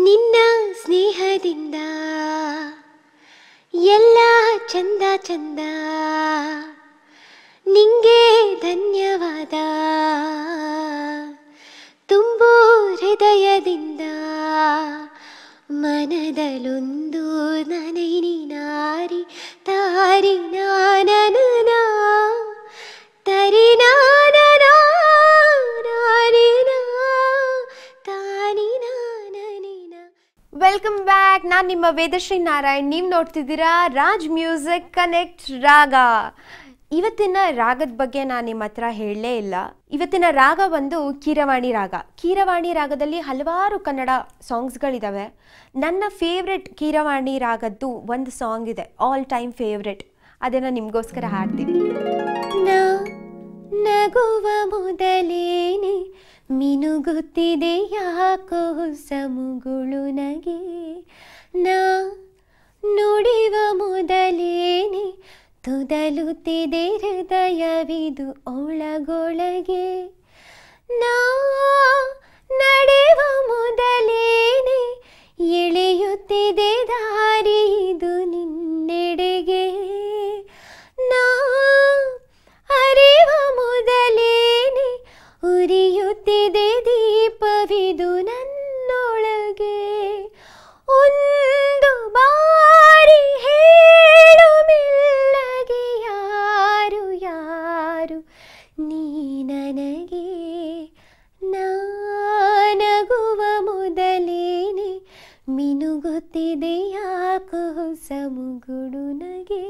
ನಿನ್ನ ಸ್ನೇಹದಿಂದ ಎಲ್ಲ ಚಂದ ಚಂದ ನಿಂಗೆ ಧನ್ಯವಾದ ತುಂಬು ಹೃದಯದಿಂದ ಮನದಲ್ಲೊಂದು ನನೈ ನಾರಿ ತಾರಿ ನಾನನ ತರಿ ನಾನನ ನಾನಿನ ತಾನಿ ನಾನನಿನ ವೆಲ್ಕಮ್ ಬ್ಯಾಕ್ ನಾನು ನಿಮ್ಮ ವೇದಶ್ರೀ ನಾರಾಯಣ್ ನೀವು ನೋಡ್ತಿದ್ದೀರಾ ರಾಜ್ ಮ್ಯೂಸಿಕ್ ಕನೆಕ್ಟ್ ರಾಗ ಇವತ್ತಿನ ರಾಗದ ಬಗ್ಗೆ ನಾನು ನಿಮ್ಮ ಹತ್ರ ಹೇಳಲೇ ಇಲ್ಲ ಇವತ್ತಿನ ರಾಗ ಬಂದು ಕೀರವಾಣಿ ರಾಗ ಕೀರವಾಣಿ ರಾಗದಲ್ಲಿ ಹಲವಾರು ಕನ್ನಡ ಸಾಂಗ್ಸ್ಗಳಿದ್ದಾವೆ ನನ್ನ ಫೇವ್ರೆಟ್ ಕೀರವಾಣಿ ರಾಗದ್ದು ಒಂದು ಸಾಂಗ್ ಇದೆ ಆಲ್ ಟೈಮ್ ಫೇವ್ರೆಟ್ ಅದನ್ನು ನಿಮಗೋಸ್ಕರ ಹಾಡ್ತೀನಿ ನಾ ನಗುವ ಮೊದಲೇನೆ ಮಿನುಗುತ್ತಿದೆ ಯಾಕೋ ಸಮುಗುಳು ನಗೆ ನಾ ನುಡಿವ ಮೊದಲೇನೆ ತುದಲುತ್ತಿದೆ ಹೃದಯವಿದು ಒಳಗೊಳಗೆ ನಾ ನಡೆವ ಮೊದಲೇನೆ ಎಳೆಯುತ್ತಿದೆ ದಾರಿ ಇದು ನಿನ್ನೆಡೆಗೆ ನಾ ಅರಿವ ಮೊದಲೇನೆ ಉರಿಯುತ್ತಿದೆ ದೀಪವಿದು ನನ್ನೊಳಗೆ ಒಂದು ಬಾರಿ ಹೇಳು ಮೆಲ್ಲಗೆ ಯಾರು ಯಾರು ನೀ ನನಗೆ ನಾನಗುವ ಮೊದಲೇನೆ ಮಿನುಗುತ್ತಿದೆ ಯಾಕೋ ಸಮುಗುಡು ನಗೆ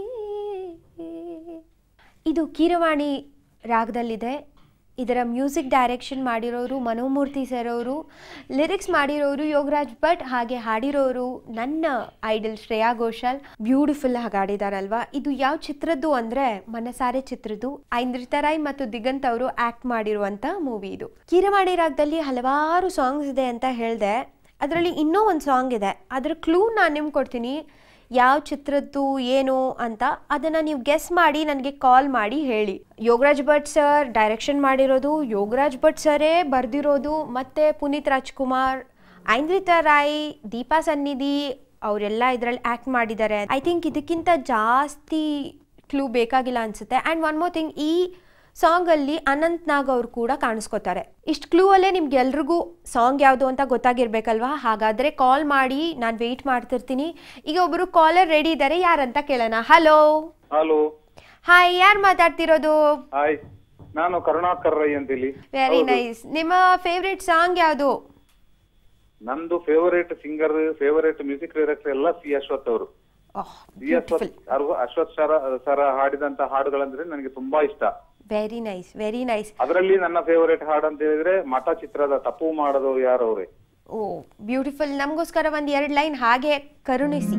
ಇದು ಕೀರವಾಣಿ ರಾಗದಲ್ಲಿದೆ ಇದರ ಮ್ಯೂಸಿಕ್ ಡೈರೆಕ್ಷನ್ ಮಾಡಿರೋರು ಮನೋಮೂರ್ತಿ ಸರ್ ಅವರು ಲಿರಿಕ್ಸ್ ಮಾಡಿರೋರು ಯೋಗರಾಜ್ ಭಟ್ ಹಾಗೆ ಹಾಡಿರೋರು ನನ್ನ ಐಡಲ್ ಶ್ರೇಯಾ ಘೋಷಾಲ್ ಬ್ಯೂಟಿಫುಲ್ ಆಗಿ ಹಾಡಿದಾರಲ್ವಾ ಇದು ಯಾವ ಚಿತ್ರದ್ದು ಅಂದರೆ ಮನಸಾರೆ ಚಿತ್ರದ್ದು ಐಂದ್ರಿತಾ ರಾಯ್ ಮತ್ತು ದಿಗಂತ್ ಅವರು ಆ್ಯಕ್ಟ್ ಮಾಡಿರುವಂಥ ಮೂವಿ ಇದು ಕೀರವಾಣಿ ರಾಗದಲ್ಲಿ ಹಲವಾರು ಸಾಂಗ್ಸ್ ಇದೆ ಅಂತ ಹೇಳಿದೆ ಅದರಲ್ಲಿ ಇನ್ನೂ ಒಂದು ಸಾಂಗ್ ಇದೆ ಅದರ ಕ್ಲೂ ನಾನು ನಿಮ್ಗೆ ಕೊಡ್ತೀನಿ ಯಾವ ಚಿತ್ರದ್ದು ಏನು ಅಂತ ಅದನ್ನು ನೀವು ಗೆಸ್ ಮಾಡಿ ನನಗೆ ಕಾಲ್ ಮಾಡಿ ಹೇಳಿ ಯೋಗರಾಜ್ ಭಟ್ ಸರ್ ಡೈರೆಕ್ಷನ್ ಮಾಡಿರೋದು ಯೋಗರಾಜ್ ಭಟ್ ಸರೇ ಬರೆದಿರೋದು ಮತ್ತು ಪುನೀತ್ ರಾಜ್ಕುಮಾರ್ ಐಂದ್ರಿತಾ ರಾಯ್ ದೀಪಾ ಸನ್ನಿಧಿ ಅವರೆಲ್ಲ ಇದರಲ್ಲಿ ಆ್ಯಕ್ಟ್ ಮಾಡಿದ್ದಾರೆ ಐ ಥಿಂಕ್ ಇದಕ್ಕಿಂತ ಜಾಸ್ತಿ ಕ್ಲೂ ಬೇಕಾಗಿಲ್ಲ ಅನಿಸುತ್ತೆ ಆ್ಯಂಡ್ ಒನ್ ಮೋರ್ ಥಿಂಗ್ ಈ ಸಾಂಗಲ್ಲಿ ಅನಂತ್ ನಾಗ್ ಅವರು ಕೂಡ ಕಾಣಿಸ್ಕೋತಾರೆ ಇಷ್ಟು ಕ್ಲೂ ಅಲ್ಲೇ ನಿಮ್ಗೆ ಎಲ್ರಿಗೂ ಸಾಂಗ್ ಯಾವುದು ಅಂತ ಗೊತ್ತಾಗಿರ್ಬೇಕಲ್ವಾ ಹಾಗಾದರೆ ಕಾಲ್ ಮಾಡಿ ನಾನು ವೆಯ್ಟ್ ಮಾಡ್ತಿರ್ತೀನಿ ಈಗ ಒಬ್ಬರು ಕಾಲರ್ ರೆಡಿ ಇದ್ದಾರೆ ಯಾರಂತ ಕೇಳೋಣ ಹಲೋ ಹಲೋ ಹಾಯ್ ಯಾರು ಮಾತಾಡ್ತಿರೋದು ಹಾಯ್ ನಾನು ಕರುಣಾಕರ್ ರೈ ಅಂತೇಳಿ ವೆರಿ ಹೌದು. ನೈಸ್ ನಿಮ್ಮ ಫೇವ್ರೆಟ್ ಸಾಂಗ್ ಯಾವುದು ನಂದು favourite singer favourite music director ಎಲ್ಲ ಸಿ ಅಶ್ವಥ್ ಅವರು ಸಿ ಅಶ್ವಥ್ ಅವ್ರು- ಅಶ್ವಥ್ ಸರ ಸರ ಹಾಡಿದಂತ ಹಾಡುಗಳಂದ್ರೆ ನನಗೆ ತುಂಬಾ ಇಷ್ಟ ವೆರಿ ನೈಸ್ ವೆರಿ ನೈಸ್ ಅದರಲ್ಲಿ ನನ್ನ ಫೇವರೇಟ್ ಹಾಡು ಅಂತ ಹೇಳಿದ್ರೆ ಮಠ ಚಿತ್ರದ ತಪ್ಪು ಮಾಡೋದು ಯಾರು ಅವ್ರೆ ಓ ಬ್ಯೂಟಿಫುಲ್ ನಮಗೋಸ್ಕರ ಒಂದು ಎರಡು ಲೈನ್ ಹಾಗೆ ಕರುಣಿಸಿ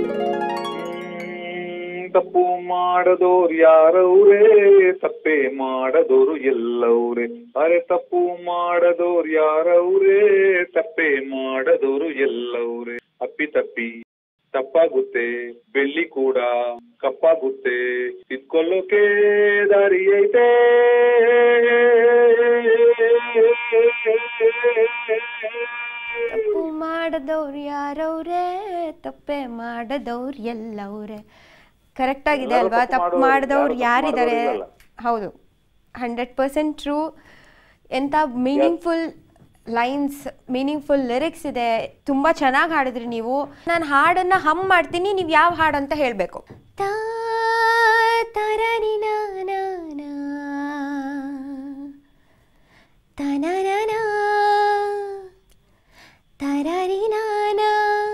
ಹ್ಮ್, ತಪ್ಪು ಮಾಡದೋರು ಯಾರವ್ರೇ ತಪ್ಪೆ ಮಾಡದೋರು ಎಲ್ಲವ್ರೆ ಅರೆ ತಪ್ಪು ಮಾಡದೋರು ಯಾರವ್ರೇ ತಪ್ಪೆ ಮಾಡದೋರು ಎಲ್ಲವ್ರೆ ಅಪ್ಪಿ ತಪ್ಪಿ ತಪ್ಪಾಗುತ್ತೆ ಬೆಳ್ಳಿ ಕೂಡ ಕಪ್ಪಾಗುತ್ತೆ ತಿದ್ಕೊಳ್ಳೋಕೆ ದಾರಿ ಐತೆ ತಪ್ಪು ಮಾಡದವ್ರು ಯಾರವ್ರೆ ತಪ್ಪೆ ಮಾಡದವ್ರು ಎಲ್ಲವ್ರೆ ಕರೆಕ್ಟ್ ಆಗಿದೆ ಎಲ್ಲರೂ ಅಲ್ವಾ ತಪ್ಪು ತಪ್ಪು ಮಾಡೋರು, ಮಾಡಿದವ್ರು ಯಾರು ತಪ್ಪು ಯಾರಿದ್ದಾರೆ ಮಾಡೋರು ಇರಲ್ಲ. ಹೌದು ಹಂಡ್ರೆಡ್ ಪರ್ಸೆಂಟ್ ಟ್ರೂ ಎಂಥ ಮೀನಿಂಗ್ಫುಲ್ ಲೈನ್ಸ್ ಮೀನಿಂಗ್ಫುಲ್ ಲಿರಿಕ್ಸ್ ಇದೆ ತುಂಬ ಚೆನ್ನಾಗಿ ಹಾಡಿದ್ರಿ ನೀವು ನಾನು ಹಾಡನ್ನು ಹಮ್ ಮಾಡ್ತೀನಿ ನೀವು ಯಾವ ಹಾಡು ಅಂತ ಹೇಳಬೇಕು ತಾ ತರನಿ ನಾನಾ ತನನನ ತರರಿ ನಾನಾ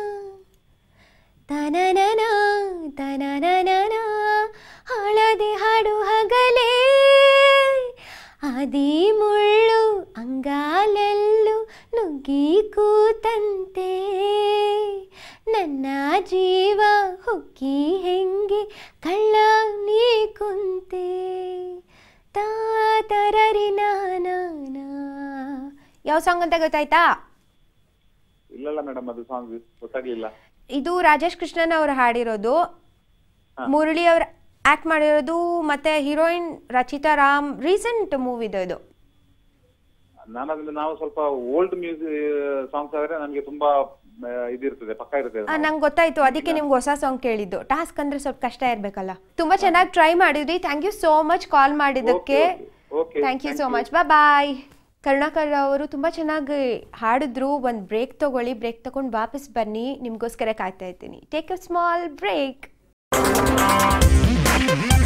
ತನನನ ತನನನ ಹಳದಿ ಹಾಡು ಹಗಲೇ ಅದಿ ಮುಳ್ಳು ಅಂಗಾಲೆಲ್ಲು ನುಗ್ಗಿ ಕೂತಂತೆ ನನ್ನ ಜೀವ ಹುಕ್ಕಿ ಹೆಂಗೆ ಕಳ್ಳ ನೀ ಕುಂತೆ ತಾ ತರರಿ ನಾನಾ ಯಾವ ಸಾಂಗ್ ಅಂತ ಗೊತ್ತಾಯ್ತಾ ಇಲ್ಲಲ್ಲ ಮೇಡಮ್ ಅದು ಸಾಂಗ್ ಗೊತ್ತಾಗ್ಲಿಲ್ಲ ಇದು ರಾಜೇಶ್ ಕೃಷ್ಣನ್ ಅವರು ಹಾಡಿರೋದು ಹಾ. ಮುರಳಿ ಅವ್ರು ಆ್ಯಕ್ಟ್ ಮಾಡಿರೋದು ಮತ್ತೆ ಹೀರೋಯಿನ್ ರಚಿತಾ ರಾಮ್ ರೀಸೆಂಟ್ ಮೂವಿದು ಇದು ನಾನು ಅದನ್ನ ನಾವು ಸ್ವಲ್ಪ ಓಲ್ಡ್ ಮ್ಯೂಸಿಕ್ ಸಾಂಗ್ಸ್ ಆದ್ರೆ ನನಗೆ ತುಂಬಾ ಇದಿರ್ತದೆ ಪಕ್ಕ ಇರ್ತದೆ ನಾವು. ನಂಗೆ ಗೊತ್ತಾಯ್ತು ಅದಕ್ಕೆ ನಿಮ್ಗೆ ಹೊಸ ಸಾಂಗ್ ಕೇಳಿದ್ದು ಟಾಸ್ಕ್ ಅಂದ್ರೆ ಸ್ವಲ್ಪ ಕಷ್ಟ ಇರಬೇಕಲ್ಲ ತುಂಬಾ ಚೆನ್ನಾಗಿ ಟ್ರೈ ಮಾಡಿದ್ರಿ thank you so much call ಮಾಡಿದ್ದಕ್ಕೆ Okay, okay, okay. Thank you Thank so you. Much ಬಾ ಬಾಯ್ ಕರುಣಾಕರ್ ಅವರು ತುಂಬ ಚೆನ್ನಾಗಿ ಹಾಡಿದ್ರು ಒಂದು ಬ್ರೇಕ್ ತಗೊಳ್ಳಿ ಬ್ರೇಕ್ ತಗೊಂಡು ವಾಪಸ್ ಬನ್ನಿ ನಿಮಗೋಸ್ಕರ ಕಾಯ್ತಾ ಇದ್ದೀನಿ ಟೇಕ್ ಅ ಸ್ಮಾಲ್ ಬ್ರೇಕ್